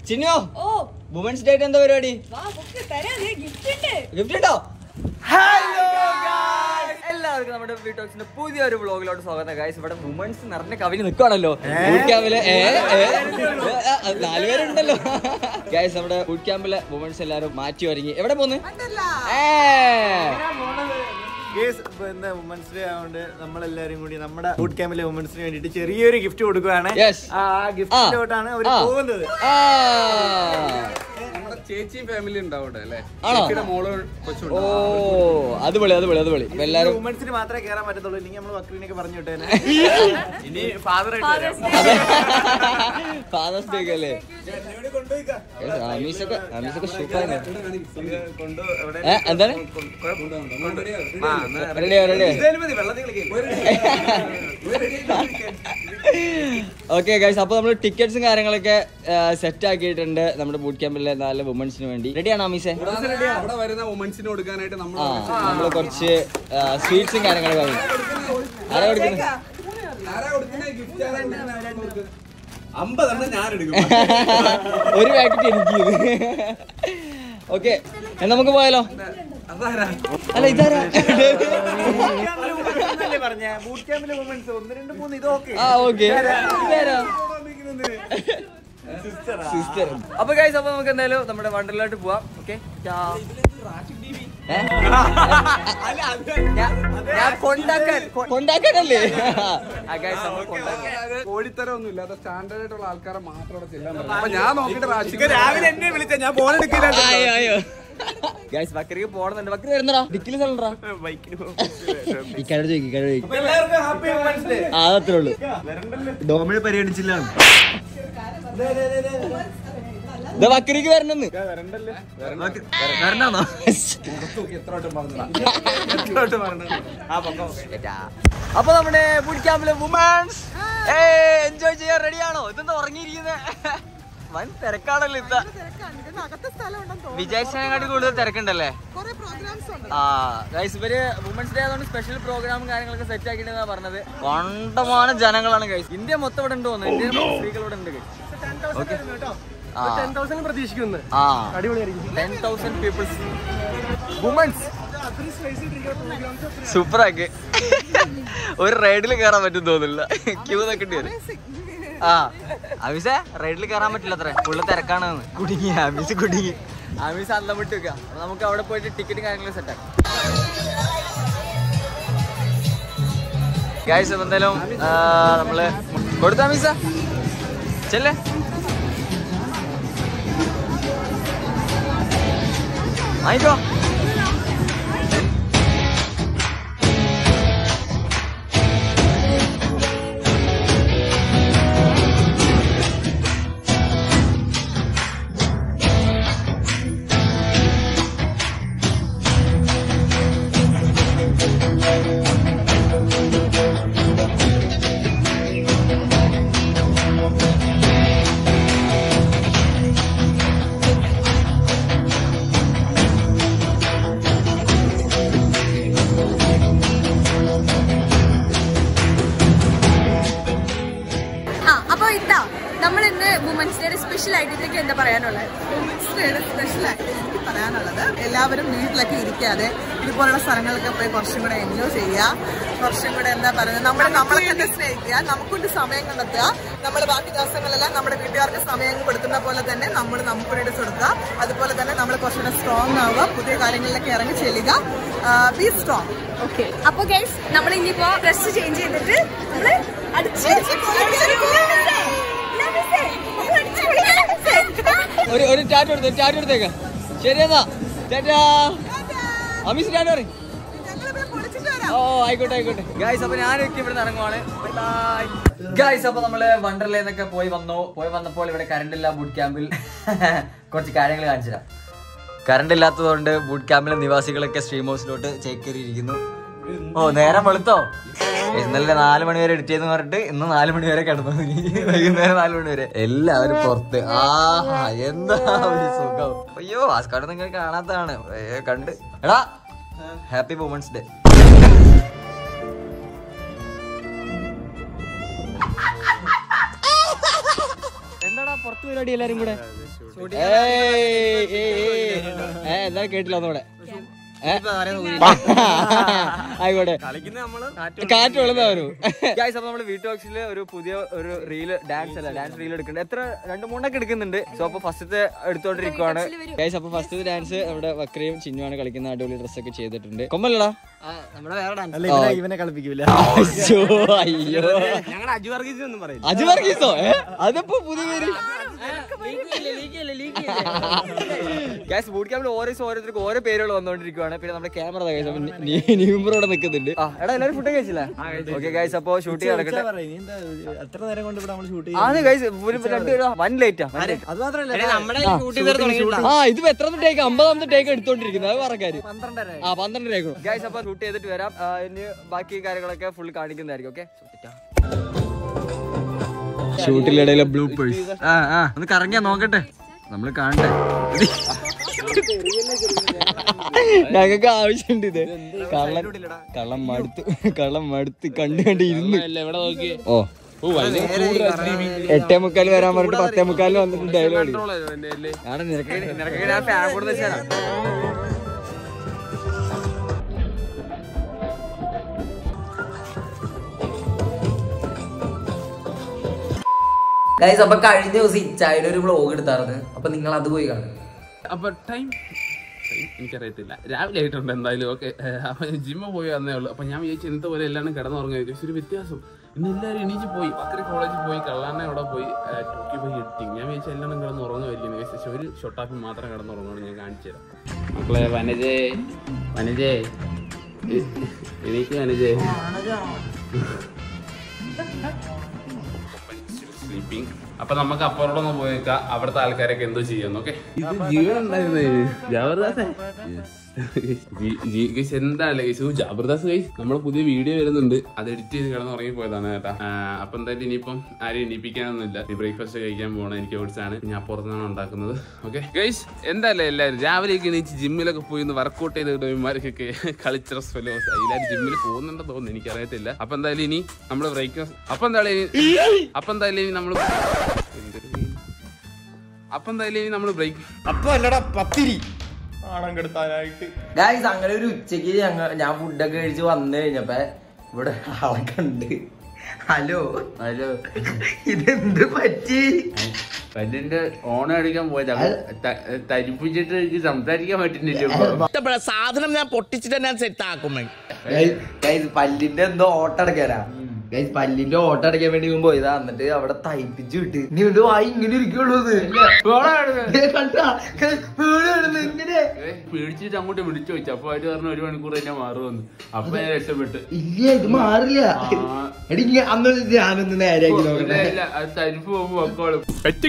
ചിന്നോ ഓ women's day എന്താ പരിപാടി വാ ബുക്ക് തരാം ഗിഫ്റ്റ് ഉണ്ട് ഗിഫ്റ്റ് ഉണ്ടോ ഹലോ എല്ലാവർക്കും നമ്മുടെ വീട്ടോക്സിന്റെ പുതിയൊരു വ്ളോഗിലോട്ട് സ്വാഗതം ഗൈസ് ഇവിടെ വുമൻസ് നിറഞ്ഞ കവിഞ്ഞ് നിൽക്കുവാണല്ലോ ബൂട്ട് ക്യാമ്പില് ഏ, ഏ, ഏ, ആ, നാലുപേരുണ്ടല്ലോ ഗൈസ് നമ്മുടെ ബൂട്ട് ക്യാമ്പിലെ വുമൻസ് എല്ലാരും മാറ്റി ഒരുങ്ങി എവിടെ പോന്ന് ഏ കേസ് എന്താ വുമൻസ് ഡേ ആയതുകൊണ്ട് നമ്മളെല്ലാരും കൂടി നമ്മുടെ ബൂട്ട് ക്യാമ്പിലെ വുമൻസിന് വേണ്ടിട്ട് ചെറിയൊരു ഗിഫ്റ്റ് കൊടുക്കുകയാണ് Yes. ആ ഗിഫ്റ്റിലോട്ടാണ് അവർ ആ. പോകുന്നത് ആ നമ്മുടെ ചേച്ചിയും ഫാമിലി ഉണ്ടാവട്ടെ അല്ലേ ആണോ? ചേച്ചിയുടെ മോള് കൊച്ചുണ്ട് ഓ അതുപൊളി അതുപൊളി അതുപൊളി അപ്പൊ എല്ലാരും വുമൻസിന് മാത്രമേ കയറാൻ പറ്റത്തുള്ളൂ ഇല്ലെങ്കിൽ നമ്മൾ വക്രീനൊക്കെ പറഞ്ഞു വിട്ടേനെ ഇനി ഫാദർ ഫാദേഴ്സ് ഡേ അല്ലേ അമീസൊക്കെ അമീസൊക്കെ സൂപ്പർ ഏ എന്താണ് റെഡിയോ റെഡിയോ ഓക്കെ ഗൈസ് അപ്പൊ നമ്മൾ ടിക്കറ്റ്സും കാര്യങ്ങളൊക്കെ സെറ്റ് ആക്കിയിട്ടുണ്ട് നമ്മുടെ ബൂട്ട് ക്യാമ്പിലെ നാല് വുമൻസിന് വേണ്ടി റെഡിയാണോ അമീസെ അവിടെ വരുന്ന വുമൻസിന് കൊടുക്കാനായിട്ട് നമ്മൾ ആ നമ്മൾ കുറച്ച് സ്വീറ്റ്സും കാര്യങ്ങളൊക്കെ വാങ്ങി ആരാ കൊടുക്കുന്നത് ആരാ കൊടുക്കുന്ന ഗിഫ്റ്റ് അമ്പതെണ്ണം ഞാൻ എടുക്കും ഒരു പാക്കറ്റ് എനിക്ക് ഓക്കെ എന്നാ നമുക്ക് പോയാലോ അല്ല ഇതാരാ പറഞ്ഞ ബൂട്ട് ക്യാമ്പിലെ വുമൻസ് ഒന്ന് രണ്ട് മൂന്ന് ഇതൊക്കെ ആ ഓക്കെ സിസ്റ്റർ അപ്പൊ ഗൈസ് അപ്പൊ നമുക്ക് എന്തായാലും നമ്മുടെ വണ്ടറിലോട്ട് പോവാം ഓക്കെ ഞാൻ കൊണ്ടാക്കാൻ കൊണ്ടാക്കാനല്ലേ ആ ഗൈസ് നമ്മൾ കൊണ്ടാക്കാൻ കോഴിത്തരം ഒന്നും ഇല്ലാത്ത സ്റ്റാൻഡേർഡ് ആയിട്ടുള്ള ആൾക്കാരെ മാത്രം അവിടെ ചെല്ലാൻ പറ്റും അപ്പൊ ഞാൻ നോക്കിട്ട് റാഷിക്ക് രാവിലെ എന്നെ വിളിച്ച ഞാൻ ഫോൺ എടുക്കില്ല അയ്യോ അയ്യോ ഗൈസ് ബക്കറിക്ക് പോണെന്നുണ്ട് ബക്കറി വരുന്നടാ ഡിക്കില് സ്ഥലണ്ടാ ഈ കട ചോദിക്കും കട ചോദിക്കും എല്ലാവർക്കും ഹാപ്പി വുമൻസ് ഡേ ആ അത്രേ ഉള്ളൂ ഡോമിന് പരിഗണിച്ചില്ല ഇത് ബക്കറിക്ക് വരണെന്ന് വരണോ അപ്പൊ നമ്മുടെ ബുഡ് ക്യാമ്പിലെ വുമൻസ് എൻജോയ് ചെയ്യാൻ റെഡിയാണോ ഇതെന്താ ഉറങ്ങിയിരിക്കുന്നത് വൻ തിരക്കാണല്ലോ ഇത്ത വിചാരിച്ചതിനെക്കാട്ടി കൂടുതൽ തിരക്കുണ്ടല്ലേ ആ ഗൈസ് ഇവര് വുമൻസ് ഡേ ആയതുകൊണ്ട് സ്പെഷ്യൽ പ്രോഗ്രാമും കാര്യങ്ങളൊക്കെ സെറ്റ് ആക്കിയിട്ടാ പറഞ്ഞത് കണ്ടമാനം ജനങ്ങളാണ് ഗൈസ് ഇന്ത്യ മൊത്തം ഇവിടെ ഉണ്ട് തോന്നുന്നു ഇന്ത്യയിൽ സ്ത്രീകൾ ഇവിടെ ഉണ്ട് ഓക്കെ ആ ten thousand peoples womens super ആക്കി ഒരു റൈഡിൽ കയറാൻ പറ്റും തോന്നില്ല ക്യൂ നിൽക്കേണ്ടി വരും ആ അമീസ റൈഡിൽ കയറാൻ പറ്റില്ല അത്ര ഫുള്ള് തിരക്കാണ് കുടുങ്ങി അമീസ് കുടുങ്ങി അമീസ് അന്തം വിട്ട് വെക്കാം അപ്പൊ നമുക്ക് അവിടെ പോയിട്ട് ടിക്കറ്റും കാര്യങ്ങളും സെറ്റ് ആക്കാം ഗൈസ് എന്തായാലും ആ, നമ്മള് കൊടുത്ത അമീസ ചെല്ലേ വാങ്ങിക്കോ ആ അപ്പൊ ഇതാ നമ്മൾ ഇന്ന് വുമൻസ് ഡേയുടെ സ്പെഷ്യൽ ആയിട്ട് ഇതൊക്കെ എന്താ പറയാനുള്ളത് വുമൻസ് ഡേയുടെ സ്പെഷ്യൽ ആയിട്ട് എനിക്ക് പറയാനുള്ളത് എല്ലാവരും വീട്ടിലൊക്കെ ഇരിക്കാതെ ഇതുപോലുള്ള സ്ഥലങ്ങളൊക്കെ പോയി കുറച്ചും കൂടെ എൻജോയ് ചെയ്യുക കുറച്ചും കൂടെ എന്താ പറയുക നമ്മൾ നമ്മളെ തന്നെ സ്നേഹിക്കുക നമുക്കൊണ്ട് സമയം കണ്ടെത്തുക നമ്മൾ ബാക്കി ദിവസങ്ങളെല്ലാം നമ്മുടെ വീട്ടുകാർക്ക് സമയം കൊടുക്കുന്ന പോലെ തന്നെ നമ്മൾ നമുക്ക് വേണ്ടി കൊടുക്കുക അതുപോലെ തന്നെ നമ്മൾ കുറച്ചുകൂടെ സ്ട്രോങ് ആവുക പുതിയ കാര്യങ്ങളിലൊക്കെ ഇറങ്ങി ചെല്ലുക ബി സ്ട്രോങ് ഓക്കെ അപ്പൊ ഗൈസ് നമ്മൾ ഇനിയിപ്പോ ഡ്രസ് ചേഞ്ച് ചെയ്തിട്ട് നമ്മള് അടിച്ച് ഒരു ഒരു ടാറ്റ എടുത്ത് ടാറ്റ എടുത്തേക്ക് ശരി എന്നാ ടാറ്റാ അമീസ് ടാറ്റ പറയും ഓ ആയിക്കോട്ടെ ആയിക്കോട്ടെ ഗായ്സ് അപ്പൊ ഞാനൊക്കെ ഇവിടെ ഇറങ്ങുവാണ് ഗായ്സ് അപ്പൊ നമ്മള് വണ്ടർലേന്നൊക്കെ പോയി വന്നു പോയി വന്നപ്പോൾ ഇവിടെ കറണ്ട് ഇല്ല ബൂട്ട് ക്യാമ്പിൽ കുറച്ച് കാര്യങ്ങൾ കാണിച്ചു തരാം കറണ്ട് ഇല്ലാത്തതുകൊണ്ട് ബൂട്ട് ക്യാമ്പിലെ നിവാസികളൊക്കെ സ്ട്രീം ഹൗസിലോട്ട് ചേക്കേറിയിരിക്കുന്നു ഓ നേരം വെളുത്തോ ഇന്നലെ നാല് മണി വരെ എഡിറ്റ് ചെയ്തെന്ന് പറഞ്ഞിട്ട് ഇന്ന് നാല് മണി വരെ കിടന്നു വൈകുന്നേരം നാല് മണി വരെ എല്ലാവരും പുറത്ത് ആഹാ എന്താ ഒരു സുഖം അയ്യോ ആസ്കാരം നിങ്ങൾ കാണാത്തതാണ് ഏ, കണ്ട് എടാ ഹാപ്പി വുമൻസ് ഡേ എന്താടാ പുറത്ത് പരിപാടി എല്ലാരും കൂടെ ഏയ്, ഏയ്, ഏയ്. ഏ എന്താ കേട്ടില്ല ഒന്നുകൂടെ ഏ? ആയിക്കോട്ടെ കാറ്റ് വെള്ളുന്നവരും ഗൈസ് അപ്പൊ നമ്മള് വീട്ടോക്സില് ഒരു പുതിയ ഒരു റീല് ഡാൻസ് അല്ല ഡാൻസ് റീൽ എടുക്കുന്നുണ്ട് എത്ര രണ്ട് മൂന്നൊക്കെ എടുക്കുന്നുണ്ട് സോ അപ്പൊ ഫസ്റ്റത്തെ എടുത്തോണ്ടിരിക്കുവാണ് ഗൈസ് അപ്പൊ ഫസ്റ്റത്തെ ഡാൻസ് നമ്മുടെ വക്രയും ചിന്നുമാണ് കളിക്കുന്ന അടിപൊളി ഡ്രസ്സൊക്കെ ചെയ്തിട്ടുണ്ട് കൊമ്പല്ലടാ അല്ല ഇവനെ ഇവനെ കളിപ്പിക്കൂല അയ്യോ അയ്യോ അജു വർഗീസോ ഏ അതിപ്പോ പുതിയ പേര് ഗ്യാസ് ബൂട്ട് ക്യാമ്പിൽ ഓരോ ദിവസം ഓരോരുത്തർക്ക് ഓരോ പേരുകൾ വന്നുകൊണ്ടിരിക്കുവാണ് പിന്നെ നമ്മുടെ ക്യാമറ ന്യൂമർ ഇവിടെ നിൽക്കുന്നുണ്ട് ആ എടാ എല്ലാവരും ഫുഡ് കഴിച്ചില്ല ഓക്കെ ഗൈസ് അപ്പോ ഷൂട്ടിംഗ് നടക്കട്ടെ പറയ്, നീ എന്താ എത്ര നേരം കൊണ്ട് ഇവിടെ നമ്മൾ ഷൂട്ട് ആണ് ഗൈസ് രണ്ട് വൺ ലേറ്റാ അത് മാത്രല്ല ആ ഇതിപ്പോ എത്ര ടേക്ക് അമ്പതാമത്തെ ടേക്ക് എടുത്തോണ്ടിരിക്കുന്നത് അത് പറക്കാര് ആ പന്ത്രണ്ട് ടേക്ക് ഗൈസ് അപ്പൊ ഷൂട്ട് ചെയ്തിട്ട് വരാം ആ, ഇനി ബാക്കി കാര്യങ്ങളൊക്കെ ഫുൾ കാണിക്കുന്നതായിരിക്കും ഓക്കെ ഷൂട്ടിലിടയിലെ ബ്ലൂപ്പേഴ്സ് ആ ആ ഒന്ന് കറങ്ങിയാ നോക്കട്ടെ നമ്മള് കാണട്ടെ ഞങ്ങൾക്ക് ആവശ്യമുണ്ട് ഇത് കള്ളം കള്ളം മടുത്ത് കള്ളം മടുത്ത് കണ്ട് കണ്ട് ഇരുന്ന് ഓ എട്ടേ മുക്കാൽ വരാൻ പറഞ്ഞിട്ട് പത്തേ മുക്കാലിൽ വന്നിട്ട് ഡയലോഗ് ആണ് നിനക്ക് നിനക്ക് ഞാൻ ഫാൻ കൊടുത്ത് വെച്ചാ ഗൈസ് അപ്പൊ കഴിഞ്ഞ ദിവസം ഇച്ചായുടെ ഒരു വ്ലോഗ് എടുത്തായിരുന്നു അപ്പൊ നിങ്ങൾ അത് പോയി കാണും അപ്പൊ ടൈം എനിക്കറിയത്തില്ല രാവിലെ ആയിട്ടുണ്ട് എന്തായാലും ഓക്കെ അപ്പൊ ജിമ്മ് പോയി വന്നേ ഉള്ളൂ അപ്പൊ ഞാൻ വിചാരിച്ചു ഇന്നത്തെ പോലെ എല്ലാവരും കിടന്നുറങ്ങുക പക്ഷെ ഒരു വ്യത്യാസം ഇന്ന് എല്ലാവരും എണീച്ച് പോയി ബക്കറി കോളേജിൽ പോയി കള്ളാനെ അവിടെ പോയി ആ, ടോക്കി പോയി എഡിറ്റിങ് ഞാൻ വിചാരിച്ചു എല്ലാവരും കിടന്നുറങ്ങുമായിരിക്കും പക്ഷെ ഒരു ഷൊട്ടാപ്പി മാത്രം കിടന്നുറങ്ങുകയാണ് ഞാൻ കാണിച്ചു തരാം മക്കളെ വനജേ വനജേ എ- എനിക്ക് വനജേ സ്ലീപ്പിംഗ് അപ്പൊ നമുക്ക് അപ്പുറത്തോടൊന്ന് പോയേക്കാം അവിടുത്തെ ആൾക്കാരൊക്കെ എന്തോ ചെയ്യുന്നു ഓക്കെ ഇത് ജീവൻ ഉണ്ടായിരുന്നേ ജബർദാസേ ഗൈസ് എന്താണ് ഗൈസ് ജബർദാസ് ഗൈസ് നമ്മളെ പുതിയ വീഡിയോ വരുന്നുണ്ട് അത് എഡിറ്റ് ചെയ്ത് കിടന്ന് ഉറങ്ങി പോയതാണ് കേട്ടാ ആ, അപ്പൊ എന്തായാലും ഇനിയിപ്പം ആരെയും എണീപ്പിക്കാനൊന്നുമില്ല ഈ ബ്രേക്ക്ഫാസ്റ്റ് കഴിക്കാൻ പോകണം എനിക്ക് ഓടിച്ചാണ് ഞാൻ പുറത്തുനിന്നാണ് ഉണ്ടാക്കുന്നത് ഓക്കെ ഗൈസ് എന്തായാലും എല്ലാവരും രാവിലേക്ക് എണീച്ച് ജിമ്മിലൊക്കെ പോയി ഒന്ന് വർക്കൗട്ട് ചെയ്ത് ഇവന്മാർക്കൊക്കെ കളിച്ച ഫെലോസ് എല്ലാവരും ജിമ്മിൽ പോകുന്നുണ്ടെന്ന് തോന്നുന്നു എനിക്കറിയത്തില്ല അപ്പൊ എന്തായാലും ഇനി നമ്മൾ ബ്രേക്ക്ഫാസ്റ്റ് അപ്പൊ എന്തായാലും ഇനി അപ്പൊ എന്തായാലും ഇനി നമ്മൾ അപ്പൊ എന്തായാലും ഇനി നമ്മൾ ബ്രേക്ക് അപ്പൊ അല്ലടാ പത്തിരി ആണം കെടുത്താനായിട്ട് ഗൈസ് അങ്ങനെ ഒരു ഉച്ചക്ക് ഞങ്ങൾ ഞാൻ ഫുഡൊക്കെ കഴിച്ച് വന്നു കഴിഞ്ഞപ്പോ ഇവിടെ ആളെ കണ്ട് ഹലോ ഹലോ ഇതെന്ത് പറ്റി പല്ലിന്റെ ഓണം അടിക്കാൻ പോയത് അപ്പൊ ത- തരിപ്പിച്ചിട്ട് എനിക്ക് സംസാരിക്കാൻ പറ്റുന്നില്ല സാധനം ഞാൻ പൊട്ടിച്ചിട്ട് ഞാൻ സെറ്റ് ആക്കും ഗൈസ് പല്ലിന്റെ എന്തോ ഓട്ടടക്കാനാ ഗൈസ് പല്ലിന്റെ ഓട്ടടക്കാൻ വേണ്ടി ഇവൻ പോയതാ എന്നിട്ട് അവിടെ തയ്പ്പിച്ച് വിട്ട് നീ ഇവന്റെ വായി ഇങ്ങനെ ഇരിക്കുള്ളൂ ഇത്. ദേ കണ്ടാ? guys, വീട് കിടന്ന് ഇങ്ങനെ പേടിച്ചിട്ട് അങ്ങോട്ട് വിളിച്ചു വെച്ചു അപ്പൊ അവര് പറഞ്ഞു ഒരു മണിക്കൂർ തന്നെ മാറുമെന്ന് അപ്പൊ ഞാൻ രക്ഷപ്പെട്ട് ഇല്ല ഇത് മാറില്ല ആ. എടി ഇങ്ങ- അന്ന് ഞാനൊന്ന് നേരെയാക്കി ഇല്ല, നോക്കട്ടെ ഇല്ല, അത് തരിപ്പ് പോകുമ്പോ മക്കളും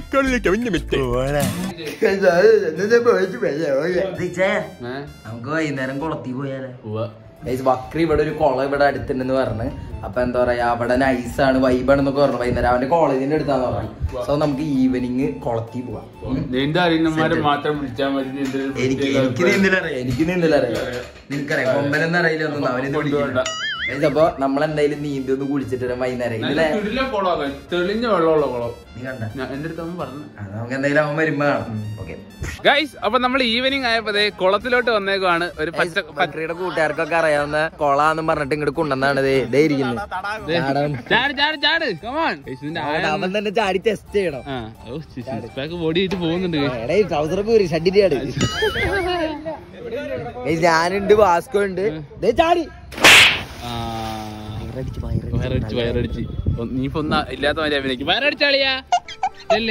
Guys, അത് എന്നിട്ട് പോയിട്ട് വരാം. Okay. ദിച്ചേ, ഏഹ് നമുക്ക് വൈകുന്നേരം കുളത്തി പോയാലേ ഉവ്വ. ഗൈസ് ബക്രി ഇവിടെ ഒരു കുളം ഇവിടെ അടുത്തുണ്ടെന്ന് പറഞ്ഞ് അപ്പൊ എന്താ പറയാ അവിടെ നൈസാണ് വൈബാണെന്നൊക്കെ പറഞ്ഞു വൈകുന്നേരം അവന്റെ കോളേജിന്റെ അടുത്താന്ന് പറഞ്ഞു സോ നമുക്ക് ഈവനിങ് കുളത്തിൽ പോവാം നിന്റെ അറിയുന്നമാരെ മാത്രം വിളിച്ചാൽ മതി നിന്റെ ഒരു എനിക്ക് പ്രത്യേക എനിക്ക് നീന്തലറിയാം എനിക്ക് നീന്തലറിയാം നിനക്കറിയാം കൊമ്പനെന്ന് അറിയില്ല ഒന്നും അവന് കൊണ്ടുപോകണ്ട. അപ്പൊ നമ്മളെന്തായാലും നീന്തി ഒന്ന് കുളിച്ചിട്ട് വരാം വൈകുന്നേരം നല്ല ഇല്ലേ ചുരുള കുളമാണ് തെളിഞ്ഞ വെള്ളമുള്ള കുളം നീ കണ്ട ഞാൻ- എന്റെ അടുത്ത് അവൻ പറഞ്ഞു നമുക്ക് എന്തായാലും അവൻ വരുമ്പോ കാണാം ഓക്കെ ഗൈസ് അപ്പൊ നമ്മൾ ഈവനിങ് ആയപ്പോ ദേ കുളത്തിലോട്ട് വന്നേക്കുവാണ് ഒരു പച്ച പച്ച- ബക്രിയുടെ കൂട്ടുകാർക്കൊക്കെ അറിയാവുന്ന കൊളാന്ന് പറഞ്ഞിട്ട് ഇങ്ങോട്ട് കൊണ്ടുവന്നാണ് ദേ ദേ ഇരിക്കുന്നത് ചാടാൻ. ചാട് ചാട് ചാട് കമാൺ ഇതിന്റെ ആഴം അവൻ തന്നെ ചാടി ടെസ്റ്റ് ചെയ്യണം ആ ഓ സിക്സ് പാക്ക് ബോഡി ആയിട്ട് പോകുന്നുണ്ട് guys. എടേ ട്രൗസറൊക്കെ ഊരി ഷഡിന്റെ ചാടി ഏയ് ഞാനുണ്ട് വാസ്കോ ഉണ്ട് ദേ ചാടി ആ, വയറടിച്ച് വയറടിച്ച് ഒന്ന് നീ ഇപ്പൊ ഒന്നും ഇല്ലാത്ത മാതിരി അഭിനയിക്കും വയറടിച്ചാളിയാ അല്ലേ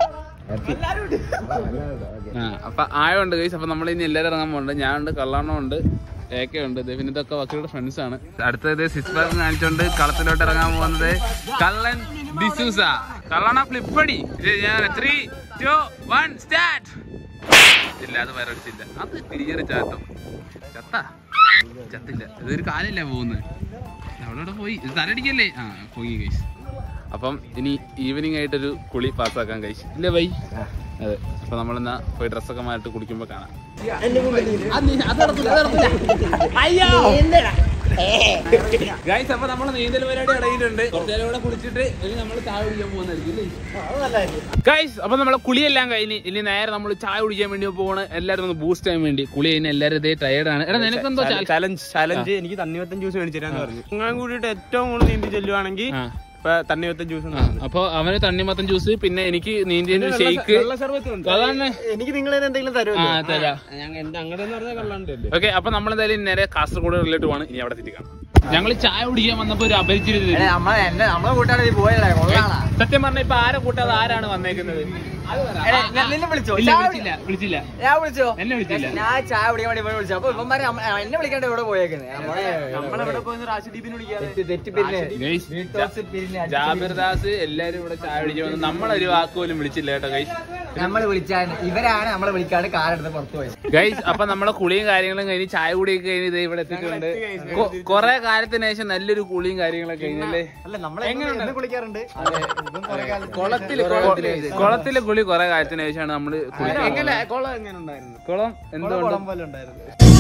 ആ അപ്പൊ ആയുണ്ട് ഗൈസ് അപ്പൊ നമ്മൾ ഇനി എല്ലാവരും ഇറങ്ങാൻ പോകുന്നുണ്ട് ഞാനുണ്ട് കള്ളാണമുണ്ട് ഏക്കയുണ്ട് ദേ പിന്നെ ഇതൊക്കെ വക്കീലുടെ ഫ്രണ്ട്സ് ആണ് അടുത്തത് സിക്സ് പാക്ക് കാണിച്ചോണ്ട് കളത്തിലോട്ട് ഇറങ്ങാൻ പോകുന്നത് കള്ളൻ ഡിസൂസ കള്ളണ ഫ്ലിപ്പടി ഞാൻ ത്രീ ടു വൺ സ്റ്റാർട്ട് ഇല്ല അത് വരടിച്ചില്ല അത് തിരിഞ്ഞൊരു ചാട്ടം ചത്ത ചത്തില്ല ഇതൊരു കാലല്ല പോകുന്നത് അവളോടെ പോയി ഇത് തലടിക്കല്ലേ ആ പോയി കൈസ് അപ്പം ഇനി ഈവനിങ് ആയിട്ടൊരു കുളി പാസ്സാക്കാൻ കഴിച്ചു ഇല്ലേ ബൈ അതെ അപ്പൊ നമ്മളെന്നാ പോയി ഡ്രസ്സൊക്കെ മാറിട്ട് കുളിക്കുമ്പോ കാണാം അയ്യോ ഗൈസ് അപ്പൊ നമ്മള് നീന്തൽ പരിപാടി ഇടയിട്ടുണ്ട് കുറച്ചേരം കൂടെ കുളിച്ചിട്ട് ഇനി നമ്മൾ ചായ കുടിക്കാൻ പോകുന്നതായിരിക്കും ഗൈസ് അപ്പൊ നമ്മളെ കുളിയെല്ലാം കഴിഞ്ഞ് ഇനി നേരെ നമ്മൾ ചായ കുടിക്കാൻ വേണ്ടി പോവാണ് എല്ലാരും ഒന്ന് ബൂസ്റ്റ് ചെയ്യാൻ വേണ്ടി കുളി കഴിഞ്ഞ് എല്ലാരും ഇതേ ടയർഡാണ് എടാ നിനക്കെന്തോ ചലഞ്ച് ചലഞ്ച് എനിക്ക് തണ്ണിമത്തൻ ജ്യൂസ് മേടിച്ചു തരാന്ന് പറഞ്ഞു നിങ്ങൾ കൂടിയിട്ട് ഏറ്റവും കൂടുതൽ നീന്തി ചെല്ലുവാണെങ്കിൽ ആ. ഇപ്പൊ തണ്ണിമത്തൻ ജ്യൂസ് അപ്പൊ അവന് തണ്ണിമത്തൻ ജ്യൂസ് പിന്നെ എനിക്ക് നീന്തിയ ഷെയ്ക്ക് അതാണ് എനിക്ക് നിങ്ങൾ എന്തെങ്കിലും ആ തരുമോ തരാം എന്റെ അങ്ങനെ പറഞ്ഞാൽ കള്ളാണ്ടല്ലേ ഓക്കെ അപ്പൊ നമ്മൾ എന്തായാലും നേരെ കാസർഗോഡ് റിലേറ്റ് പോവാണ് ഇനി അവിടെ തിരിക്കണം ഞങ്ങൾ ചായ കുടിക്കാൻ വന്നപ്പോ ഒരു അപരിചിതര് എടേ, നമ്മളെ എന്നെ നമ്മളെ കൂട്ടാണ് നീ പോയല്ലേ കൊള്ളാണാ സത്യം പറഞ്ഞ ഇപ്പൊ ആരെ കൂട്ടാതെ ആരാണ് വന്നേക്കുന്നത് എടേ, നി- നിന്നെ വിളിച്ചോ ഇല്ല ചായ വിളിച്ചില്ല വിളിച്ചില്ല ഞാൻ വിളിച്ചോ എന്നെ വിളിച്ചില്ല. ഞാൻ ചായ കുടിക്കാൻ വേണ്ടി ഇവനെ വിളിച്ചു അപ്പൊ ഇവന്മാര് നമ്മ- എന്നെ വിളിക്കാണ്ട് ഇവിടെ പോയേക്കുന്നത് നമ്മളെവിടെ പോയി റാഷിദീപിനെ വിളിക്കാതെ തെറ്റി പിരിഞ്ഞ് ഗൈസ് വീട്ടോസ് പിരിഞ്ഞ് അടിച്ച് ജാബിർദാസ് എല്ലാരും ഇവിടെ ചായ കുടിക്കാൻ വന്നു നമ്മളൊരു വാക്ക് പോലും വിളിച്ചില്ല കേട്ടോ ഗൈസ് നമ്മള് വിളിച്ചാൽ ഇവരാണ് നമ്മളെ വിളിക്കാണ്ട് കാറെടുത്ത് പുറത്തു പോയത് ഗൈസ് അപ്പൊ നമ്മളെ കുളിയും കാര്യങ്ങളും കഴിഞ്ഞ് ചായ കുടിയൊക്കെ കഴിഞ്ഞ് ദേ ഇവിടെ എത്തിയിട്ടുണ്ട് കൊ- കൊറേ കാലത്തിന് ശേഷം നല്ലൊരു കുളിയും കാര്യങ്ങളൊക്കെ കഴിഞ്ഞല്ലേ അല്ല നമ്മളെ എന്ന് കുളിക്കാറുണ്ട് കുളത്തില് കുളത്തിലെ കുളി കൊറേ കാലത്തിന് ശേഷമാണ് നമ്മള് കുളിക്കുന്നത്. എങ്ങനെ കുളം എങ്ങനെ ഉണ്ടായിരുന്നു കുളം എന്തുകൊണ്ട് കുളം പോലെ ഉണ്ടായിരുന്നു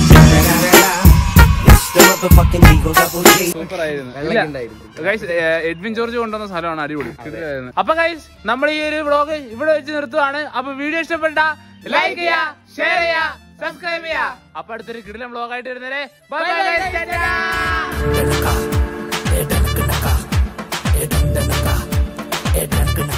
സൂപ്പർ ആയിരുന്നു ഗൈസ് എഡ്വിൻ ജോർജ് കൊണ്ടുവന്ന സ്ഥലമാണ് അടിപൊളി കിടിലമായിരുന്നു. അപ്പൊ ഗൈസ് നമ്മൾ ഈ ഒരു വ്ളോഗ് ഇവിടെ വെച്ച് നിർത്തുവാണ് അപ്പൊ വീഡിയോ ഇഷ്ടപ്പെട്ട ലൈക്ക് ചെയ്യാ ഷെയർ ചെയ്യാ സബ്സ്ക്രൈബ് ചെയ്യാ അപ്പൊ അടുത്തൊരു കിടിലം വ്ളോഗ് ആയിട്ട് വരുന്നേ ബൈ ബൈ